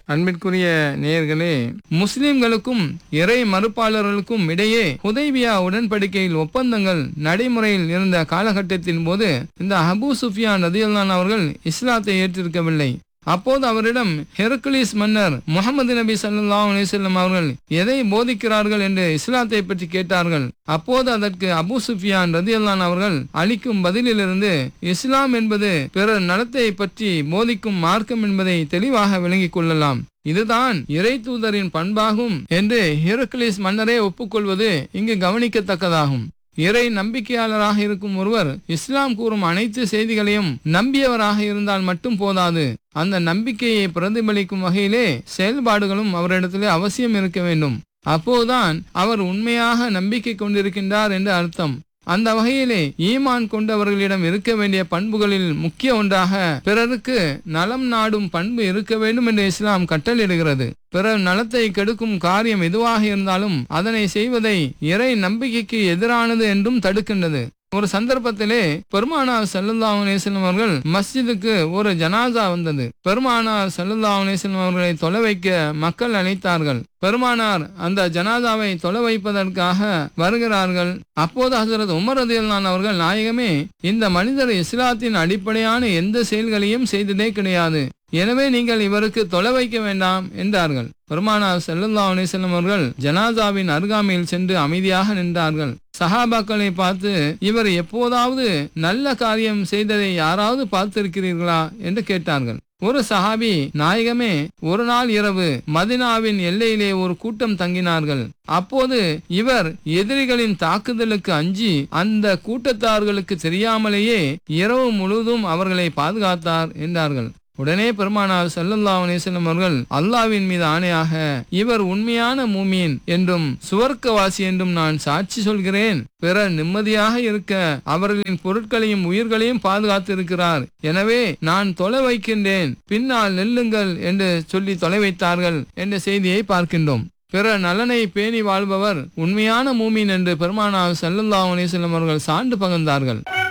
அன்பிற்குரிய நேயர்களே முஸ்லிம்களுக்கும் இறை மறுப்பாளர்களுக்கும் இடையே ஹுதைபியா உடன்படிக்கையில் ஒப்பந்தங்கள் நடைமுறையில் இருந்த காலகட்டத்தின் போது இந்த அபூ சுஃபியான் ரதியல்லான் அவர்கள் இஸ்லாத்தை ஏற்றிருக்கவில்லை அப்போது அவரிடம் ஹெர்குலிஸ் மன்னர் முகமது நபி ஸல்லல்லாஹு அலைஹி வஸல்லம் அவர்கள் எதை போதிக்கிறார்கள் என்று இஸ்லாத்தை பற்றி கேட்டார்கள் அப்போது அதற்கு அபூ சுஃபியான் ரதியல்லான் அவர்கள் அளிக்கும் பதிலிலிருந்து இஸ்லாம் என்பது பிறர் நலத்தை பற்றி போதிக்கும் மார்க்கம் என்பதை தெளிவாக விளங்கிக் கொள்ளலாம் இதுதான் இறை தூதரின் பண்பாகும் என்று ஹெர்குலிஸ் மன்னரே ஒப்புக்கொள்வது இங்கு கவனிக்கத்தக்கதாகும் இறை நம்பிக்கையாளராக இருக்கும் ஒருவர் இஸ்லாம் கூறும் அனைத்து செய்திகளையும் நம்பியவராக இருந்தால் மட்டும் போதாது அந்த நம்பிக்கையை பிரதிபலிக்கும் வகையிலே செயல்பாடுகளும் அவரிடத்திலே அவசியம் இருக்க வேண்டும் அப்போதுதான் அவர் உண்மையாக நம்பிக்கை கொண்டிருக்கின்றார் என்று அர்த்தம் அந்த வகையிலே ஈமான் கொண்டவர்களிடம் இருக்க வேண்டிய பண்புகளில் முக்கிய ஒன்றாக பிறருக்கு நலம் நாடும் பண்பு இருக்க வேண்டும் என்று இஸ்லாம் கட்டளையிடுகிறது பிறர் நலத்தை கெடுக்கும் காரியம் எதுவாக இருந்தாலும் அதனை செய்வதை இறை நம்பிக்கைக்கு எதிரானது என்றும் தடுக்கின்றது ஒரு சந்தர்ப்பத்திலே பெருமானார் சல்லுல்லாஹு அலைஹிஸ்ஸலாம் அவர்கள் மஸ்ஜிதுக்கு ஒரு ஜனாசா வந்தது பெருமானார் சல்லுல்லாஹு அலைஹிஸ்ஸலாம் அவர்களை தொலை வைக்க மக்கள் அழைத்தார்கள் பெருமானார் அந்த ஜனாதாவை தொலை வைப்பதற்காக வருகிறார்கள் அப்போது ஹசரத் உமர் ரதியல்லான் அவர்கள் நாயகமே இந்த மனிதர் இஸ்லாத்தின் அடிப்படையான எந்த செயல்களையும் செய்ததே கிடையாது எனவே நீங்கள் இவருக்கு தொலை வைக்க வேண்டாம் என்றார்கள் பெருமானார் ஸல்லல்லாஹு அலைஹி வஸல்லம் அவர்கள் ஜனாசாவின் அருகாமையில் சென்று அமைதியாக நின்றார்கள் சஹாபாக்களை பார்த்து இவர் எப்போதாவது நல்ல காரியம் செய்ததை யாராவது பார்த்திருக்கிறீர்களா என்று கேட்டார்கள் ஒரு சஹாபி நாயகமே ஒரு நாள் இரவு மதினாவின் எல்லையிலே ஒரு கூட்டம் தங்கினார்கள் அப்போது இவர் எதிரிகளின் தாக்குதலுக்கு அஞ்சி அந்த கூட்டத்தார்களுக்கு தெரியாமலேயே இரவு முழுவதும் அவர்களை பாதுகாத்தார் என்றார்கள் உடனே பெருமானார் ஸல்லல்லாஹு அலைஹி வஸல்லம் அவர்கள் அல்லாஹ்வின் மீது ஆணையாக இவர் உண்மையான மூமீன் என்றும் சுவர்க்கவாசி என்றும் நான் சாட்சி சொல்கிறேன் பிறர் நிம்மதியாக இருக்க அவர்களின் பொருட்களையும் உயிர்களையும் பாதுகாத்து இருக்கிறார் எனவே நான் தொலை வைக்கின்றேன் பின்னால் நெல்லுங்கள் என்று சொல்லி தொலை வைத்தார்கள் என்ற செய்தியை பார்க்கின்றோம் பிற நலனை பேணி வாழ்பவர் உண்மையான மூமீன் என்று பெருமானார் ஸல்லல்லாஹு அலைஹி வஸல்லம் அவர்கள் சான்று பகர்ந்தார்கள்